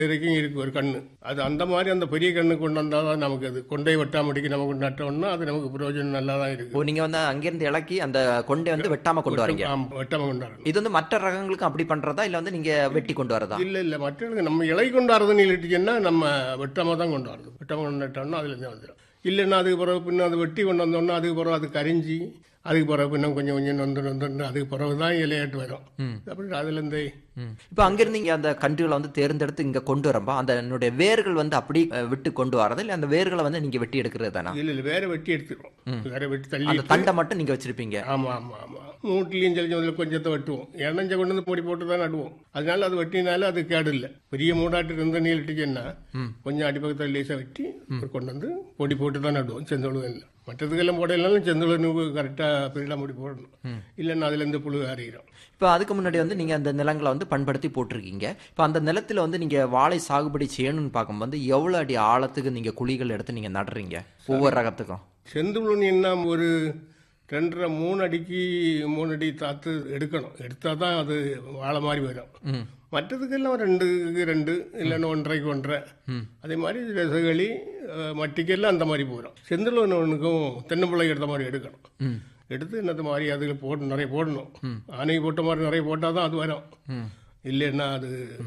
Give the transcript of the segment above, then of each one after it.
வரைக்கும் இருக்கு ஒரு கண்ணு அது அந்த மாதிரி அந்த பெரிய கண்ணு கொண்டு வந்தால் தான் நமக்கு அது கொண்டை வெட்டாமடிக்கு நமக்கு நட்டோம்னா அது நமக்கு பிரயோஜனம் நல்லா தான் இருக்கு ஓ நீங்க வந்து அங்கிருந்து இலக்கி அந்த கொண்டை வந்து வெட்டாம கொண்டு வரீங்க ஆமா, வெட்டாம கொண்டாடணும் இது வந்து மற்ற ரகங்களுக்கும் அப்படி பண்றதா இல்ல வந்து நீங்க வெட்டி கொண்டு வரதா இல்ல இல்ல மற்றவங்களுக்கு நம்ம இலை கொண்டாடுறதுன்னு இல்லாட்டிங்கன்னா நம்ம வெட்டாம தான் கொண்டாடுறது வெட்டாம கொண்டாட்டோம்னா அதுல இருந்து வந்துடும் இல்லைன்னா அதுக்கு பிறகு பின்ன அது வெட்டி கொண்டு வந்தோம்னா அதுக்கு பிறகு அது கரிஞ்சி அதுக்கு பிறகு பின்ன கொஞ்சம் கொஞ்சம் நொந்து நொந்து அதுக்கு பிறகு தான் இலையாட்டு வரும் அப்படி அதுல இருந்து ம். இப்ப அங்கிருந்து இங்க அந்த கன்றுகளை வந்து தேர்ந்தெடுத்து இங்க கொண்டு வரப்போ அந்த என்னுடைய வேர்கள் வந்து அப்படி அஹ், விட்டு கொண்டு வரது இல்ல அந்த வேர்களை வந்து நீங்க வெட்டி எடுக்கிறது தானா இல்ல இல்ல வேற வெட்டி எடுத்துக்கிறோம் வேற வெட்டி தள்ளி அந்த தண்டை மட்டும் நீங்க வச்சிருப்பீங்க ஆமா ஆமா ஆமா மூட்டிலையும் சொல்லி அதில் கொஞ்சத்தை வெட்டுவோம் இணைஞ்ச கொண்டு வந்து பொடி போட்டு தான் நடுவோம் அதனால அது வெட்டினாலும் அது கேடு இல்லை பெரிய மூடாட்டு இருந்த நீள்ட்டுச்சுன்னா கொஞ்சம் அடிப்பக்கத்தில் லேசாக வெட்டி அப்புறம் கொண்டு வந்து பொடி போட்டு தான் நடுவோம் செந்தொழுகல்ல மற்றதுக்கெல்லாம் போடலாம் செந்தொழுகு கரெக்டாக பிரிலாம் முடி போடணும் இல்லைன்னா அதுலேருந்து புழு அறிகிறோம் இப்போ அதுக்கு முன்னாடி வந்து நீங்க அந்த நிலங்களை வந்து பண்படுத்தி போட்டிருக்கீங்க இப்போ அந்த நிலத்துல வந்து நீங்க வாழை சாகுபடி செய்யணும்னு பார்க்கும்போது எவ்வளவு அடி ஆழத்துக்கு நீங்க குழிகள் எடுத்து நீங்க நடுறீங்க ஒவ்வொரு ரகத்துக்கும் செந்துழுனின்னா ஒரு ரெண்டரை மூணு அடிக்கு மூணு அடி தாத்து எடுக்கணும் எடுத்தால் தான் அது வாழை மாதிரி வரும் மற்றதுக்கெல்லாம் ரெண்டுக்கு ரெண்டு இல்லைன்னா ஒன்றரைக்கு ஒன்றரை அதே மாதிரி ரசகளி அஹ், மட்டிக்கெல்லாம் அந்த மாதிரி போயிடும் செந்துழுவனுக்கும் தென்னம்பிள்ளை எடுத்த மாதிரி எடுக்கணும் எடுத்து என்னது மாதிரி அதுல போட்டு நிறைய போடணும் ஆனைக்கு போட்ட மாதிரி நிறைய போட்டால் தான் அது வரும் இல்லைன்னா அது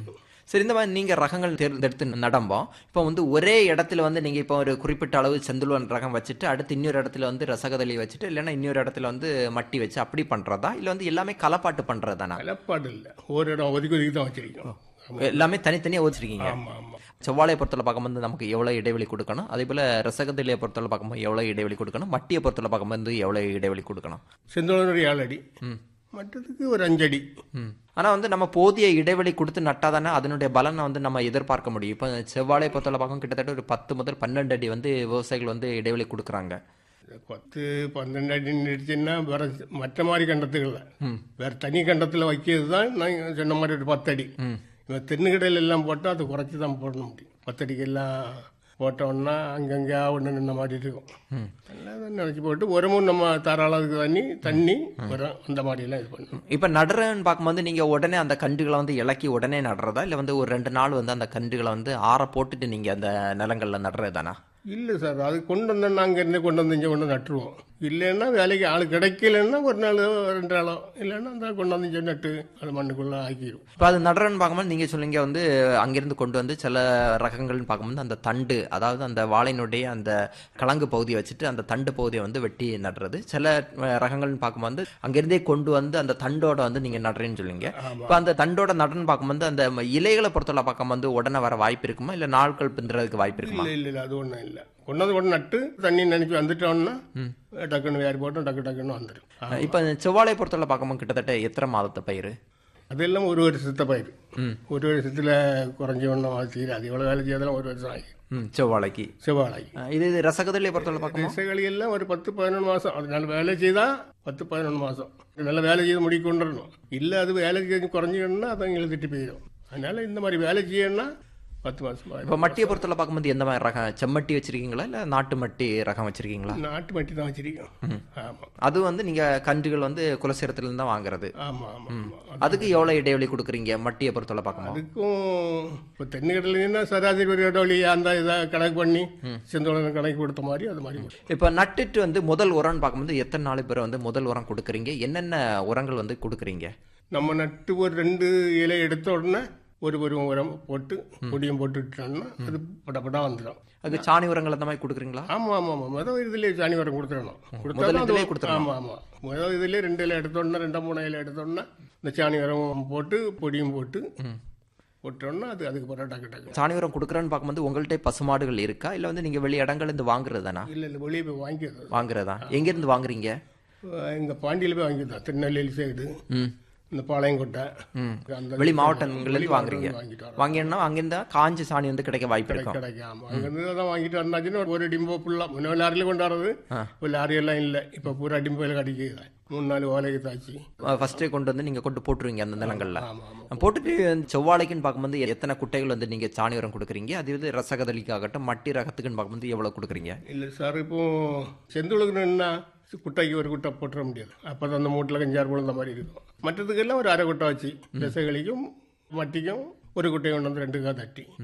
சரி இந்த மாதிரி நீங்க ரகங்கள் தேர்ந்தெடுத்து நடம்போம் இப்போ வந்து ஒரே இடத்துல வந்து நீங்க இப்போ ஒரு குறிப்பிட்ட அளவு செந்துழுவன் ரகம் வச்சுட்டு அடுத்து இன்னொரு இடத்துல வந்து ரசகதளி வச்சுட்டு இல்லைன்னா இன்னொரு இடத்துல வந்து மட்டி வச்சு அப்படி பண்றதா இல்ல வந்து எல்லாமே கலப்பாட்டு பண்றதானா கலப்பாடு இல்லை ஒரு இடம் ஒதுக்கி ஒதுக்கி தான் வச்சிருக்கோம் எல்லாமே தனித்தனியா வச்சிருக்கீங்க ஆமாம் ஆமாம் செவ்வாழையை பொறுத்தவரை பார்க்கும்போது நமக்கு எவ்வளவு இடைவெளி கொடுக்கணும் அதே போல ரசகதலியை பொறுத்தவரை பார்க்கும்போது எவ்வளவு இடைவெளி கொடுக்கணும் மட்டியை பொறுத்தவரை பார்க்கும்போது எவ்வளவு இடைவெளி கொடுக்கணும் செந்தோழன் ஒரு ஏழு அடி மற்றதுக்கு ஒரு அஞ்சடி ம். ஆனா வந்து நம்ம போதிய இடைவெளி கொடுத்து நட்டாதானே அதனுடைய பலனை வந்து நம்ம எதிர்பார்க்க முடியும் இப்போ செவ்வாழை பொறுத்தவரை பார்க்கும் கிட்டத்தட்ட ஒரு பத்து முதல் பன்னெண்டு அடி வந்து விவசாயிகள் வந்து இடைவெளி கொடுக்குறாங்க பத்து பன்னெண்டு அடி நிறுத்தினா வேற மற்ற மாதிரி கண்டத்துக்கள்ல வேற தனி கண்டத்தில் வைக்கிறது தான் நான் சொன்ன மாதிரி ஒரு பத்தடி இவன் தென்னுக்கடையில் எல்லாம் போட்டால் அது குறைச்சி தான் போட முடியும் பத்தடிக்கு எல்லாம் போட்டோம்னா அங்கங்கே ஒன்று நின்ன மாதிரி இருக்கும் எல்லாம் நினச்சி போட்டு உரமும் நம்ம தாராளம் அதுக்கு தண்ணி தண்ணி உரம் அந்த மாதிரியெல்லாம் இது பண்ணணும் இப்போ நடுறன்னு பார்க்கும்போது நீங்க உடனே அந்த கன்றுகளை வந்து இலக்கி உடனே நடுறதா இல்லை வந்து ஒரு ரெண்டு நாள் வந்து அந்த கன்றுகளை வந்து ஆற போட்டுட்டு நீங்க அந்த நிலங்கள்ல நடுறது தானா இல்லை சார் அது கொண்டு வந்தோம்னா அங்கேருந்தே கொண்டு வந்து இங்கே கொண்டு வந்து நட்டுருவோம் இல்லைன்னா வேலைக்கு ஆள் கிடைக்கலன்னா ஒரு நாளோ ரெண்டு நாளோ இல்லைன்னா அந்த கொண்டு வந்து இங்கே நட்டு அது மண்ணுக்குள்ளே ஆக்கிடும் இப்போ அது நடுறன்னு பார்க்கும்போது நீங்க சொல்லுங்க வந்து அங்கிருந்து கொண்டு வந்து சில ரகங்கள்னு பார்க்கும்போது அந்த தண்டு அதாவது அந்த வாழையினுடைய அந்த கலங்கு பகுதியை வச்சுட்டு அந்த தண்டு பகுதியை வந்து வெட்டி நடுறது சில அஹ், ரகங்கள்னு பார்க்கும்போது அங்கிருந்தே கொண்டு வந்து அந்த தண்டோட வந்து நீங்க நடுறேன்னு சொல்லுங்க இப்போ அந்த தண்டோட நடுன்னு பார்க்கும்போது அந்த இலைகளை பொறுத்தவரை பார்க்கும்போது உடனே வர வாய்ப்பு இருக்குமா இல்லை நாட்கள் பிந்துறதுக்கு வாய்ப்பு இருக்குமா இல்லை இல்லை இல்லை அது ஒன்றும் இல்லை கொண்டு வந்து கொண்டு நட்டு தண்ணி நினைச்சு வந்துட்டோம்னா டக்குன்னு வேறு போட்டோம் டக்கு டக்குன்னு வந்துடும் இப்போ செவ்வாழை பொறுத்தவரை பார்க்கும்போது கிட்டத்தட்ட எத்தனை மாதத்தை பயிர் அதெல்லாம் ஒரு வருஷத்தை பயிர் ஒரு வருஷத்தில் குறைஞ்ச ஒன்றும் ஆச்சு அது எவ்வளோ வேலை செய்யறதெல்லாம் ஒரு வருஷம் ஆகி ம் செவ்வாழைக்கு செவ்வாழை அஹ், இது இது ரசகதலியை பொறுத்தவரை பார்க்கும்போது திசைகளி எல்லாம் ஒரு பத்து பதினொன்று மாதம் அது நல்ல வேலை செய்தால் பத்து பதினொன்று மாதம் நல்ல வேலை செய்து முடிக்க கொண்டு வரணும் இல்லை அது வேலை செய்து குறைஞ்சிக்கணும்னா அதை எங்களுக்கு திட்டி போயிடும் அதனால இந்த மாதிரி வேலை செய்யணும்னா பத்து மாதம் இப்போ மட்டியை பொறுத்தவரை பார்க்கும்போது எந்த மாதிரி ரகம் செம்மட்டி வச்சிருக்கீங்களா இல்லை நாட்டு மட்டி ரகம் வச்சிருக்கீங்களா நாட்டு மட்டி தான் வச்சிருக்கோம் ஆமாம் அது வந்து நீங்க கன்றுகள் வந்து குலசேரத்துல இருந்து தான் வாங்குறது ஆமாம் ஆமாம் ஆமாம் அதுக்கு எவ்வளவு இடைவெளி கொடுக்குறீங்க மட்டியை பொறுத்தவரை பார்க்கும்போது அதுக்கும் இப்போ தென்னுக்கடலைன்னா சராசரி ஒரு இடைவெளி அந்த இதை கணக்கு பண்ணி செந்தோழன் கணக்கு கொடுத்த மாதிரி அது மாதிரி கொடுக்கும். இப்போ நட்டுட்டு வந்து முதல் உரம்னு பார்க்கும்போது எத்தனை நாள் பேர் வந்து முதல் உரம் கொடுக்குறீங்க என்னென்ன உரங்கள் வந்து கொடுக்குறீங்க நம்ம நட்டு ஒரு ரெண்டு இலை எடுத்த உடனே ஒரு ஒரு உரம் போட்டு பொடியும் போட்டு விட்டோம்னா அது படப்படா வந்துடும் அதுக்கு சாணி உரங்கள் அந்த மாதிரி கொடுக்குறீங்களா ஆமா ஆமா ஆமா முதல் இதுலயே சாணி வரம் கொடுத்துடணும் முதல் கொடுத்தா இதுலயே கொடுத்துடணும். ஆமா ஆமா முதல் இதுலயே ரெண்டு இலை எடுத்தோன்னா ரெண்டா மூணு இலை எடுத்தோன்னா இந்த சாணி வரம் போட்டு பொடியும் போட்டு போட்டோம்னா அது அதுக்கு பிறகு டக்கு டக்கு சாணி உரம் கொடுக்குறேன்னு பார்க்கும்போது உங்கள்கிட்ட பசுமாடுகள் இருக்கா இல்லை வந்து நீங்க வெளி இடங்கள்ல இருந்து வாங்குறது தானா இல்ல இல்ல வெளியே போய் வாங்கிக்கிறது வாங்குறதா எங்கேருந்து வாங்குறீங்க இங்க பாண்டியில போய் வாங்கிக்கலாம் திருநெல்வேலி சைடு ம் இந்த பாளையங்கோட்டை அந்த வெளி மாவட்டங்கள்லேருந்து வாங்குறீங்க வாங்கிட்டு வரோம் வாங்கினா அங்கிருந்தா காஞ்ச சாணி வந்து கிடைக்க வாய்ப்பு இருக்கும் கிடைக்கும் அங்கிருந்து தான் வாங்கிட்டு வந்தாச்சுன்னா ஒரு டிம்போ ஃபுல்லா முன்ன லாரியில கொண்டாடுறது இப்போ லாரி எல்லாம் இல்லை இப்போ பூரா டிம்போயில் கிடைக்குது மூணு நாலு ஓலைக்கு தாச்சு ஃபர்ஸ்டே கொண்டு வந்து நீங்க கொண்டு போட்டுருவீங்க அந்த நிலங்கள்ல ஆமா ஆமா போட்டுட்டு இந்த செவ்வாழைக்குன்னு பார்க்கும்போது எத்தனை குட்டைகள் வந்து நீங்க சாணி உரம் கொடுக்குறீங்க அது வந்து ரசகதலிக்காகட்டும் மட்டி ரகத்துக்குன்னு பார்க்கும்போது எவ்வளவு கொடுக்குறீங்க இல்லை சார் இப்போ செந்துழுகுன்னா குட்டைக்கு ஒரு குட்டை போட்டுற முடியாது அப்போ தான் அந்த மூட்டில் கஞ்சாறு விழுந்த மாதிரி இருக்கும் மற்றதுக்கெல்லாம் ஒரு அரை குட்டை வச்சு திசைகளிக்கும் மட்டிக்கும் ஒரு குட்டையை கொண்டு வந்து ரெண்டுக்காக தட்டி